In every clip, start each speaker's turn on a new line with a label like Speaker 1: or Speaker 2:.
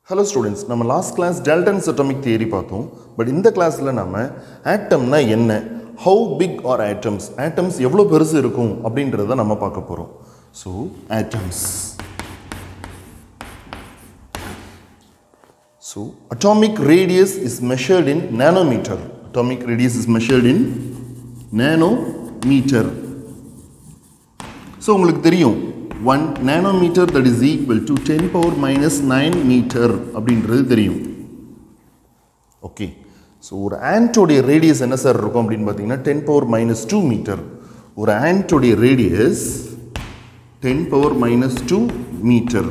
Speaker 1: Hello students நம்ம last class Dalton's atomic theory பார்த்தோம் but இந்த கிளாஸில் நம்ம ஆட்டம்னா என்ன how big are atoms atoms எவ்வளோ பெருசு இருக்கும் அப்படின்றத நம்ம பார்க்க போகிறோம் so atoms so atomic radius is measured in nanometre atomic radius is measured in nanometre so உங்களுக்கு தெரியும் one nanometre that is equal to ten power minus nine metre அப்படின்றது தெரியும் ஓகே ஸோ ஒரு ஆண்டோடைய ரேடியஸ் என்ன சார் இருக்கும் அப்படின்னு பார்த்தீங்கன்னா ten power minus two metre ஒரு ஆண்டோடைய radius ten power minus two metre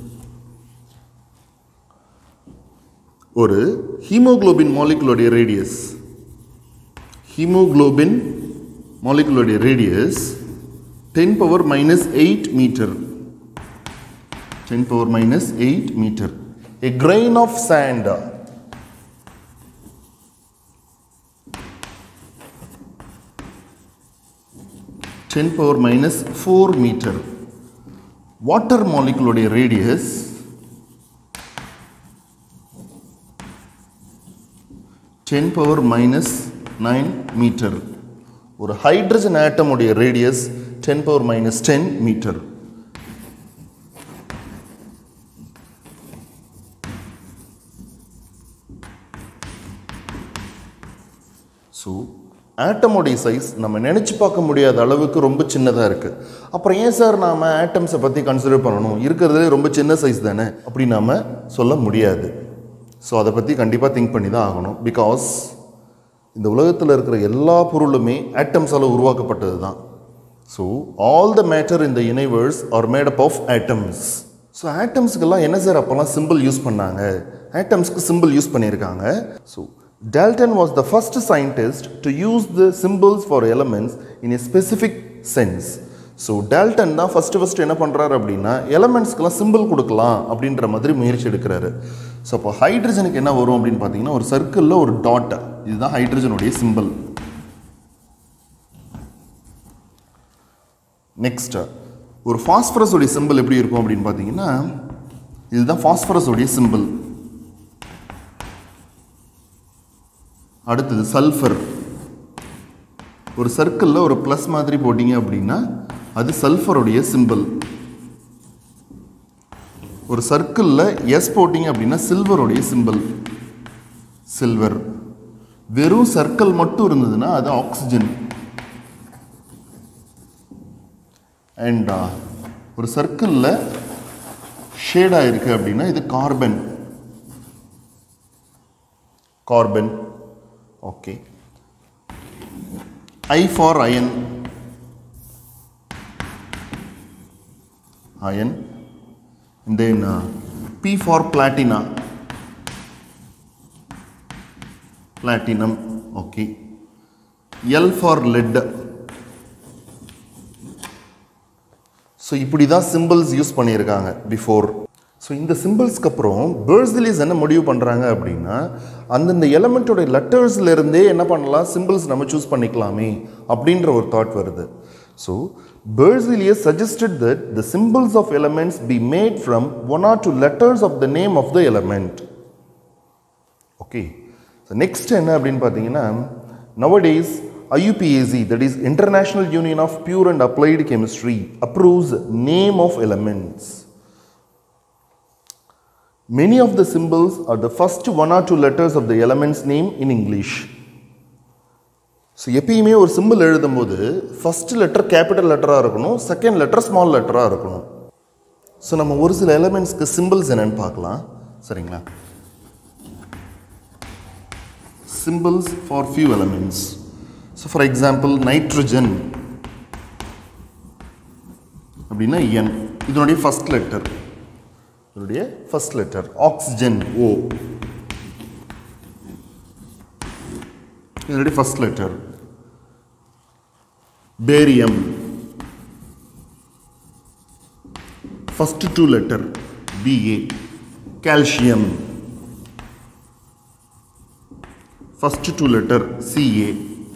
Speaker 1: ஒரு ஹீமோகுளோபின் மாலிகுலோடைய ரேடியஸ் ஹீமோகுளோபின் மாலிகுலோடைய radius 10 power minus 8 meter 10 power minus 8 meter a grain of sand 10 power minus 4 meter water molecule உடைய radius 10 power minus 9 meter ஒரு hydrogen atom உடைய radius ten power minus ten metre so ஆட்டமோடைய size நம்ம நினச்சி பார்க்க முடியாத அளவுக்கு ரொம்ப சின்னதாக இருக்குது அப்புறம் ஏன் சார் நாம் ஆட்டம்ஸை பற்றி கன்சிடர் பண்ணணும் இருக்கிறதுலே ரொம்ப சின்ன சைஸ் தானே அப்படி நாம் சொல்ல முடியாது ஸோ அதை பற்றி கண்டிப்பாக திங்க் பண்ணி தான் ஆகணும் பிகாஸ் இந்த உலகத்தில் இருக்கிற எல்லா பொருளுமே ஆட்டம்ஸால் உருவாக்கப்பட்டது தான் so all the matter in the universe are made up of atoms so ஆட்டம்ஸ்க்கெல்லாம் என்ன சார் அப்போல்லாம் சிம்பிள் யூஸ் பண்ணாங்க ஆட்டம்ஸ்க்கு சிம்பிள் யூஸ் பண்ணியிருக்காங்க so Dalton was the first scientist to use the symbols for elements in a specific sense so Dalton தான் first first என்ன பண்ணுறாரு அப்படின்னா எலமெண்ட்ஸ்க்கெல்லாம் சிம்பிள் கொடுக்கலாம் அப்படின்ற மாதிரி முயற்சி எடுக்கிறாரு ஸோ அப்போ ஹைட்ரஜனுக்கு என்ன வரும் அப்படின்னு பார்த்தீங்கன்னா ஒரு சர்க்கிளில் ஒரு டாட் இதுதான் ஹைட்ரஜனுடைய சிம்பிள் நெக்ஸ்ட் ஒரு ஃபாஸ்பரஸோடைய சிம்பிள் எப்படி இருக்கும் அப்படின்னு பார்த்தீங்கன்னா இதுதான் ஃபாஸ்பரஸோடைய சிம்பிள் அடுத்தது சல்ஃபர் ஒரு சர்க்கிளில் ஒரு ப்ளஸ் மாதிரி போட்டிங்க அப்படின்னா அது சல்ஃபருடைய சிம்பிள் ஒரு சர்க்கிளில் எஸ் போட்டிங்க அப்படின்னா சில்வருடைய சிம்பிள் சில்வர் வெறும் சர்க்கிள் மட்டும் இருந்ததுன்னா அது ஆக்சிஜன் அண்ட் ஒரு சர்க்கிளில் ஷேடாக இருக்குது அப்படின்னா இது carbon carbon okay I for iron iron then P for பிளாட்டினா platinum okay L for lead so இப்படி தான் சிம்பிள்ஸ் யூஸ் பண்ணியிருக்காங்க பிஃபோர் ஸோ இந்த சிம்பிள்ஸ்க்கு அப்புறம் பேர்ஸ்லிஸ் என்ன முடிவு பண்ணுறாங்க அப்படின்னா அந்தந்த எலமெண்ட்டோட லெட்டர்ஸ்லேருந்தே என்ன பண்ணலாம் சிம்பிள்ஸ் நம்ம சூஸ் பண்ணிக்கலாமே அப்படின்ற ஒரு தாட் வருது so Berzelius suggested that the symbols of elements be made from one or two letters of the name of the element okay so next என்ன அப்படின்னு பார்த்தீங்கன்னா nowadays IUPAC, that is International Union of Pure and Applied Chemistry, approves name of elements. Many of the symbols are the first one or two letters of the element's name in English. So எப்பயுமே ஒரு simple எழுதும்போது first letter capital லெட்டராக இருக்கணும் second letter small லெட்டராக இருக்கணும் so நம்ம ஒரு சில எலமெண்ட்ஸ்க்கு symbols என்னன்னு பார்க்கலாம் சரிங்களா symbols for few elements so for example nitrogen அப்படின்னா என் இதனுடைய ஃபஸ்ட் லெட்டர் இதனுடைய ஃபஸ்ட் லெட்டர் ஆக்சிஜன் ஓ இதனுடைய first letter barium first two letter B A calcium first two letter C A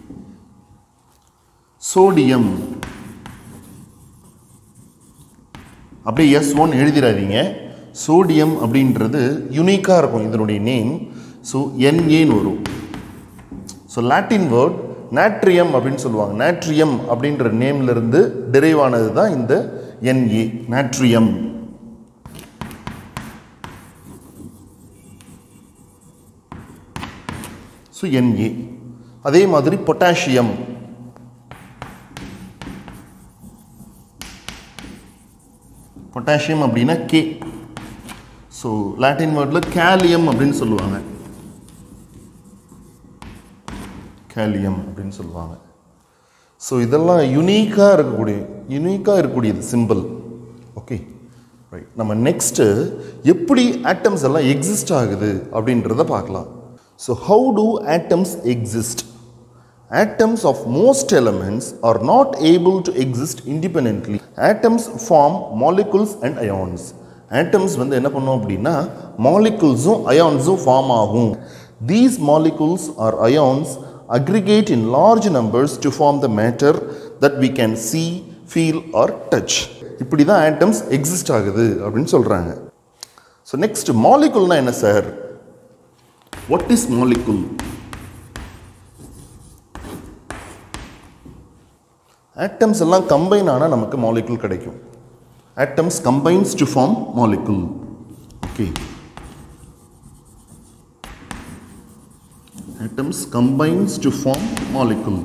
Speaker 1: sodium அப்படியே எஸ் ஒன் எழுதிடாதீங்க sodium அப்படின்றது யுனிக்காக இருக்கும் இதனுடைய நேம் ஸோ என்ஏன்னு வரும் ஸோ லாட்டின் வேர்ட் நாட்ரியம் அப்படின்னு சொல்லுவாங்க நாட்ரியம் அப்படின்ற நேம்லேருந்து டெரைவ் ஆனது தான் இந்த என்ஏ நாட்ரியம் ஸோ என்ஏ அதே மாதிரி பொட்டாசியம் பொட்டாசியம் அப்படின்னா கே ஸோ லாட்டின் வேர்டில் கேலியம் அப்படின்னு சொல்லுவாங்க கேலியம் அப்படின்னு சொல்லுவாங்க ஸோ இதெல்லாம் யுனீக்காக இருக்கக்கூடிய யுனீக்காக இருக்கக்கூடியது சிம்பிள் ஓகே ரைட் நம்ம நெக்ஸ்ட்டு எப்படி ஆட்டம்ஸ் எல்லாம் எக்ஸிஸ்ட் ஆகுது அப்படின்றத பார்க்கலாம் so how to atoms exist Atoms of most elements are not able to exist independently. Atoms form molecules and ions. Atoms வந்து என்ன பண்ணும் அப்படின்னா மாலிகுல்ஸும் அயான்ஸும் ஃபார்ம் ஆகும் these molecules or ions aggregate in large numbers to form the matter that we can see feel or touch இப்படி தான் atoms exist ஆகுது அப்படின்னு சொல்கிறாங்க ஸோ நெக்ஸ்ட் மாலிகுல்னா என்ன sir what is molecule atoms எல்லாம் கம்பைன் ஆனால் நமக்கு மாலிகுல் கிடைக்கும் atoms combines to form molecule okay atoms combines to form molecule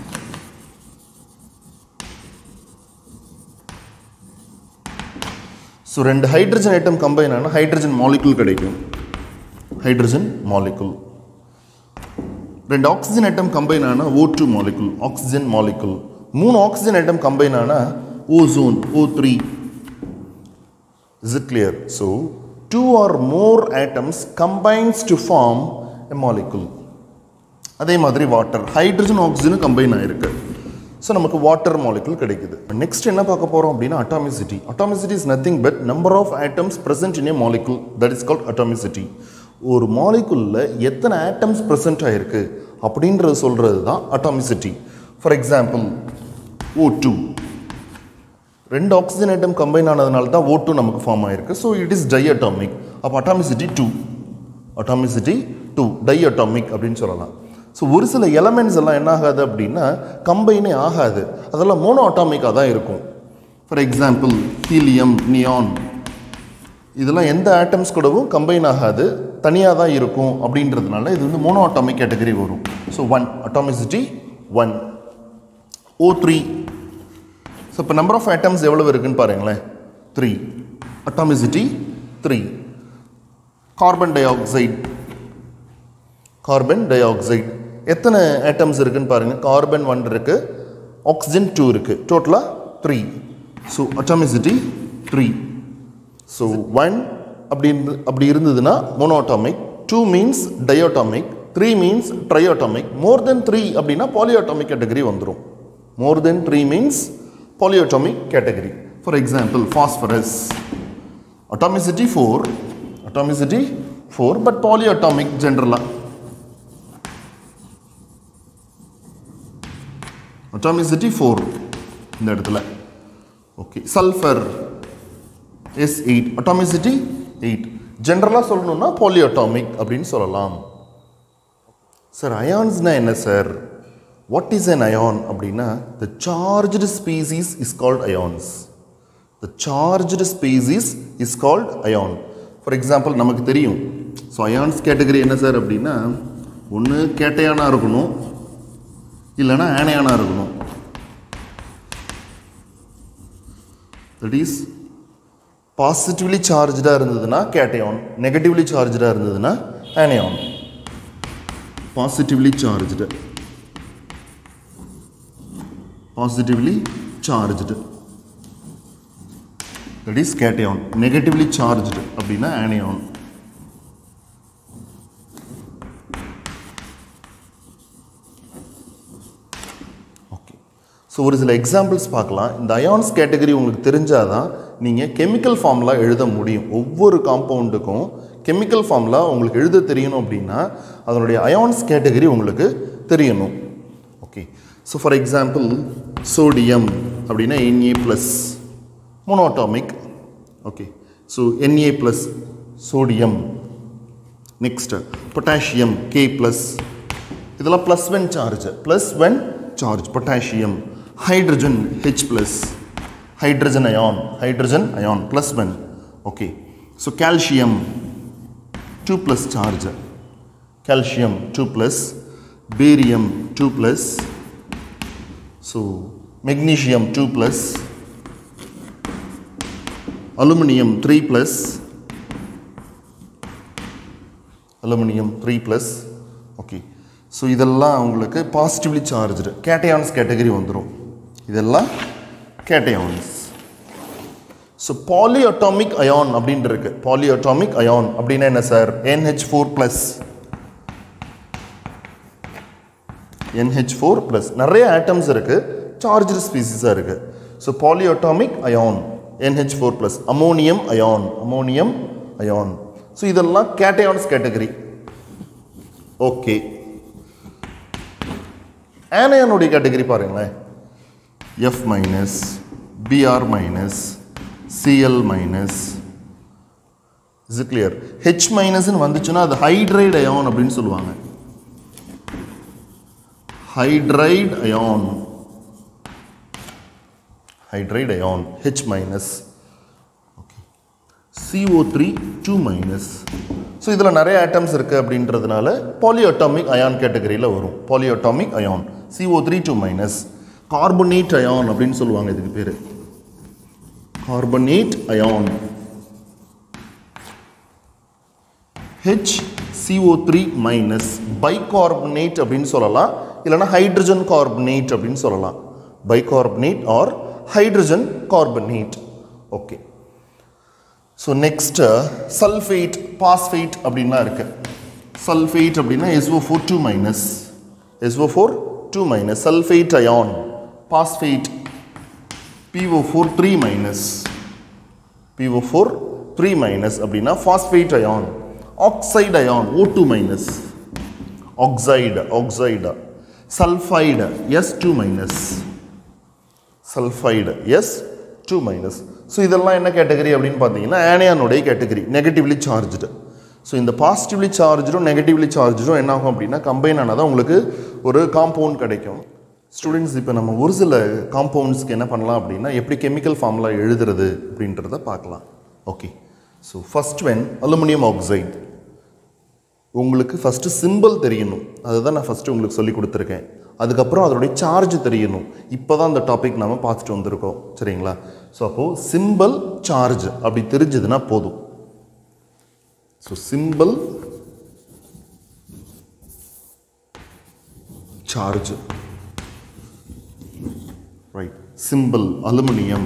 Speaker 1: so ரெண்டு ஹைட்ரஜன் ஐட்டம் கம்பைன் ஆனால் ஹைட்ரஜன் மாலிகுல் கிடைக்கும் ஹைட்ரஜன் மாலிகுல் ரெண்டு ஆக்சிஜன் ஐட்டம் கம்பைன் ஆனால் O two molecule oxygen molecule மூணு ஆக்சிஜன் ஐட்டம் கம்பைன் ஆனால் ozone O three is it clear so two or more atoms combines to form a molecule அதே மாதிரி water hydrogen ஆக்சிஜனும் combine ஆயிருக்கு so நமக்கு water molecule கிடைக்குது next என்ன பார்க்க போகிறோம் அப்படின்னா atomicity atomicity is nothing but number of atoms present in a molecule that is called atomicity ஒரு மாலிகுலில் எத்தனை ஆட்டம்ஸ் ப்ரெசென்ட் ஆயிருக்கு அப்படின்றது சொல்கிறது தான் atomicity for example O two ரெண்டு ஆக்சிஜன் ஐட்டம் கம்பைன் ஆனதுனால தான் ஓ டூ நமக்கு ஃபார்ம் ஆயிருக்கு so it is diatomic அப்போ atomicity two atomicity two diatomic அப்படின்னு சொல்லலாம் ஸோ ஒரு சில எலமெண்ட்ஸ் எல்லாம் என்ன ஆகாது அப்படின்னா கம்பைனே ஆகாது அதெல்லாம் மோனோ அட்டாமிக்காக தான் இருக்கும் ஃபார் எக்ஸாம்பிள் ஹீலியம் நியான் இதெல்லாம் எந்த ஆட்டம்ஸ் கூடவும் கம்பைன் ஆகாது தனியாக தான் இருக்கும் அப்படின்றதுனால இது வந்து மோனோ அட்டாமிக் கேட்டகரி வரும் so one atomicity one O three so இப்போ நம்பர் ஆஃப் ஆட்டம்ஸ் எவ்வளவு இருக்குன்னு பாருங்களேன் three atomicity three carbon dioxide carbon dioxide எத்தனை ஆட்டம்ஸ் இருக்குன்னு பாருங்கள் கார்பன் ஒன் இருக்குது ஆக்சிஜன் டூ இருக்குது டோட்டலாக three so atomicity three so one அப்படி இருந்து அப்படி இருந்ததுன்னா monatomic two means diatomic three means triatomic more than three அப்படின்னா பாலியோட்டாமிக் கேட்டகரி வந்துடும் more than three means பாலியோட்டாமிக் category for example phosphorus atomicity four atomicity four but polyatomic ஜென்ரலாக atomicity four இந்த இடத்துல okay sulphur S eight atomicity eight ஜென்ரலாக சொல்லணும்னா polyatomic அப்படின்னு சொல்லலாம் sir அயான்ஸ்னா என்ன sir what is an ion அப்படின்னா the charged species is called ions the charged species is called ion for example நமக்கு தெரியும் ஸோ அயான்ஸ் கேட்டகரி என்ன சார் அப்படின்னா ஒன்று கேட்டையானா இருக்கணும் இல்லைன்னா ஆனையானா இருக்கணும் தட் இஸ் பாசிட்டிவ்லி சார்ஜாக இருந்ததுன்னா கேட்டையான் நெகட்டிவ்லி சார்ஜாக இருந்ததுன்னா anion positively charged positively charged that is cation negatively charged அப்படின்னா ஆனியான் ஓகே ஸோ ஒரு சில எக்ஸாம்பிள்ஸ் பார்க்கலாம் இந்த அயான்ஸ் கேட்டகரி உங்களுக்கு தெரிஞ்சாதான் நீங்கள் கெமிக்கல் ஃபார்ம்லாம் எழுத முடியும் ஒவ்வொரு காம்பவுண்டுக்கும் கெமிக்கல் ஃபார்ம்லாம் உங்களுக்கு எழுத தெரியணும் அப்படின்னா அதனுடைய அயான்ஸ் கேட்டகரி உங்களுக்கு தெரியணும் okay so for example sodium அப்படின்னா N A plus monatomic okay so Na plus sodium next potassium K plus இதெல்லாம் plus one charge plus one charge potassium hydrogen H plus hydrogen ion hydrogen ion plus one okay so calcium two plus charge calcium 2 plus barium 2 plus so magnesium 2 plus aluminum 3 plus aluminum 3 plus okay so இதெல்லாம் உங்களுக்கு positively charged cations category வந்துடும் இதெல்லாம் cations so பாலிஅட்டாமிக் ion அப்படின்ட்டு இருக்கு பாலிஅட்டாமிக் ion அப்படின்னா என்ன sir N H four plus NH4 four plus நிறைய atoms இருக்கு சார்ஜ் ஸ்பீசிஸாக இருக்கு so polyatomic ion NH4 four plus ammonium ion ammonium ion so இதெல்லாம் கேட்டையான்ஸ் கேட்டகரி ஓகே ஆனயானுடைய கேட்டகரி பாருங்களேன் F minus B R minus C L minus is clear H மைனஸ்ன்னு வந்துச்சுன்னா அது ஹைட்ரைட் அயான் அப்படின்னு சொல்லுவாங்க hydride ion hydride ion H minus okay CO3 2 minus so இதில் நிறைய ஆட்டம்ஸ் இருக்குது அப்படின்றதுனால பாலியோட்டாமிக் அயான் கேட்டகரியில் வரும் polyatomic ion CO3 three two minus carbonate ion அப்படின்னு சொல்லுவாங்க இதுக்கு பேர் carbonate ion H C O three minus bicarbonate அப்படின்னு சொல்லலாம் இல்லைனா ஹைட்ரஜன் கார்பனேட் அப்படின்னு சொல்லலாம் bicarbonate or hydrogen carbonate okay so next sulphate phosphate அப்படின்லாம் இருக்கு சல்ஃபேட் அப்படின்னா S O four two minus S O four two minus sulphate ion phosphate P O four three minus P O four three minus அப்படின்னா phosphate ion oxide ion O two minus oxide oxide sulphide S two minus sulphide S two minus so இதெல்லாம் என்ன category அப்படின்னு பார்த்தீங்கன்னா ஆனியானுடைய category negatively charged so இந்த positively சார்ஜும் negatively சார்ஜும் என்ன ஆகும் அப்படின்னா கம்பைன் ஆனதான் உங்களுக்கு ஒரு காம்பவுண்ட் கிடைக்கும் ஸ்டூடெண்ட்ஸ் இப்போ நம்ம ஒரு சில காம்பவுண்ட்ஸ்க்கு என்ன பண்ணலாம் அப்படின்னா எப்படி கெமிக்கல் ஃபார்முலா எழுதுறது அப்படின்றத பார்க்கலாம் okay so first when aluminium oxide உங்களுக்கு ஃபஸ்ட்டு சிம்பிள் தெரியணும் அதுதான் நான் ஃபஸ்ட்டு உங்களுக்கு சொல்லி கொடுத்துருக்கேன் அதுக்கப்புறம் அதனுடைய சார்ஜ் தெரியணும் இப்போ தான் அந்த டாபிக் நம்ம பார்த்துட்டு வந்திருக்கோம் சரிங்களா ஸோ அப்போது சிம்பிள் சார்ஜ் அப்படி தெரிஞ்சதுன்னா போதும் so symbol charge right symbol aluminium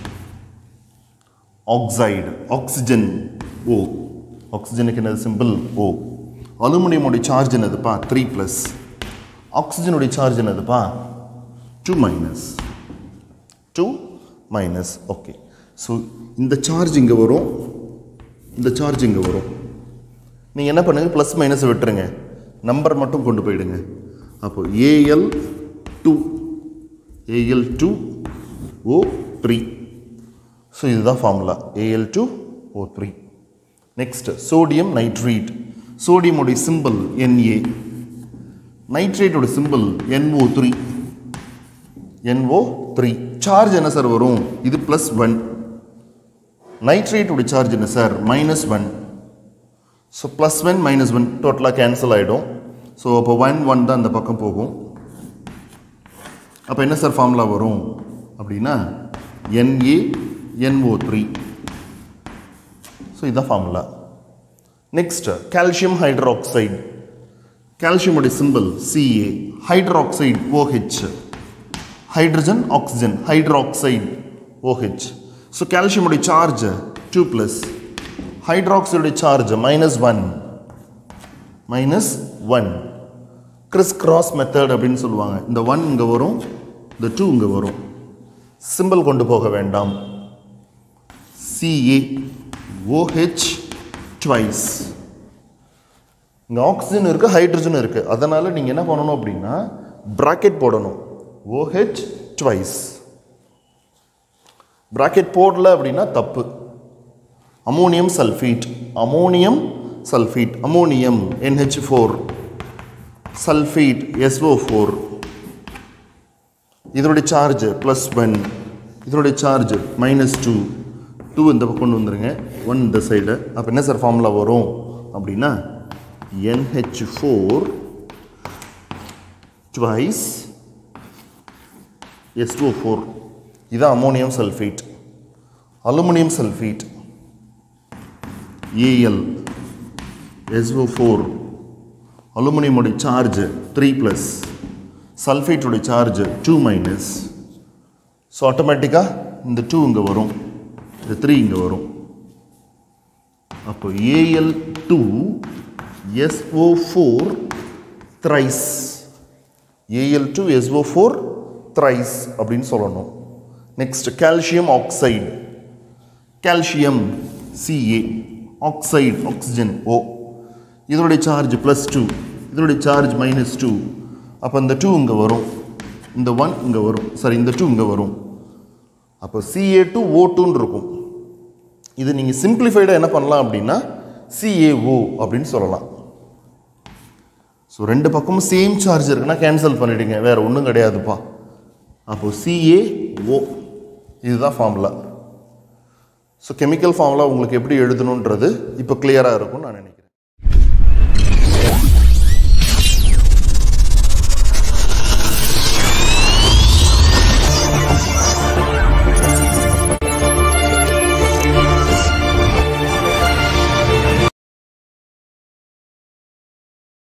Speaker 1: oxide oxygen O ஆக்சிஜனுக்கு என்னது சிம்பிள் ஓ அலுமினியமுடைய சார்ஜ் என்னதுப்பா த்ரீ ப்ளஸ் ஆக்சிஜனுடைய சார்ஜ் என்னதுப்பா two minus two minus okay so இந்த சார்ஜ் இங்கே வரும் இந்த சார்ஜ் இங்கே வரும் நீங்கள் என்ன பண்ணுங்க ப்ளஸ் மைனஸ் விட்டுருங்க நம்பர் மட்டும் கொண்டு போயிடுங்க அப்போ A L two A L two O three so இதுதான் formula A L two O three next sodium nitrate சோடியமுடைய சிம்பிள் என்ஏ நைட்ரேட்டோட symbol N O three N O three charge என்ன சார் வரும் இது ப்ளஸ் ஒன் நைட்ரேட்டோட சார்ஜ் என்ன sir minus one so plus one minus one டோட்டலாக cancel ஆகிடும் ஸோ அப்போ ஒன் ஒன் தான் அந்த பக்கம் போகும் அப்போ என்ன சார் ஃபார்முலா வரும் அப்படின்னா என்ஏ என்ஓ த்ரீ ஸோ இதுதான் ஃபார்முலா நெக்ஸ்ட் கால்சியம் ஹைட்ராக்சைடு கால்சியமுடைய symbol C A hydroxide O H hydrogen oxygen hydroxide O H so கால்சியமுடைய சார்ஜ் டூ ப்ளஸ் ஹைட்ராக்சைடுடைய charge minus one minus one criss cross method அப்படின்னு சொல்லுவாங்க இந்த ஒன் இங்கே வரும் இந்த டூ இங்கே வரும் சிம்பிள் கொண்டு போக வேண்டாம் சிஏ ஓஹெச் ட்வைஸ் இங்கே ஆக்சிஜன் இருக்குது ஹைட்ரஜன் இருக்குது அதனால் நீங்கள் என்ன பண்ணணும் அப்படின்னா ப்ராக்கெட் போடணும் ஓஹெச் ட்வைஸ் ப்ராக்கெட் போடல அப்படின்னா தப்பு ammonium sulphate ammonium sulphate ammonium NH4 four sulphate SO4 four இதனுடைய சார்ஜ் ப்ளஸ் ஒன் இதனுடைய சார்ஜ் மைனஸ் டூ டூ இந்த பக்கம் கொண்டு வந்துருங்க ஒன் இந்த சைடு அப்போ என்ன சார் ஃபார்முலா வரும் அப்படின்னா NH4 four twice SO4 four இது ammonium sulphate aluminium sulphate A L SO4 four அலுமினியமுடைய சார்ஜ் த்ரீ ப்ளஸ் சல்ஃபேட்டுடைய சார்ஜ் டூ மைனஸ் ஸோ ஆட்டோமேட்டிக்காக இந்த டூ இங்கே வரும் இந்த த்ரீ இங்கே வரும் அப்போ A L two S O four thrice A L two S O four thrice அப்படின்னு சொல்லணும் next calcium oxide calcium C A oxide oxygen O இதனுடைய சார்ஜ் ப்ளஸ் டூ இதனுடைய சார்ஜ் மைனஸ் டூ அப்போ இந்த டூ இங்கே வரும் இந்த ஒன் இங்கே வரும் சாரி இந்த டூ இங்கே வரும் அப்போ சிஏ டூ ஓ டூன்னு இருக்கும் இது நீங்கள் சிம்பிளிஃபைடாக என்ன பண்ணலாம் அப்படின்னா சிஏஓ அப்படின்னு சொல்லலாம் ஸோ ரெண்டு பக்கமும் சேம் சார்ஜ் இருக்குன்னா கேன்சல் பண்ணிடுங்க வேறு ஒன்றும் கிடையாதுப்பா அப்போ சிஏஓ இதுதான் ஃபார்முலா ஸோ கெமிக்கல் ஃபார்முலா உங்களுக்கு எப்படி எழுதணுன்றது இப்போ கிளியராக இருக்கும்னு நான் நினைக்கிறேன்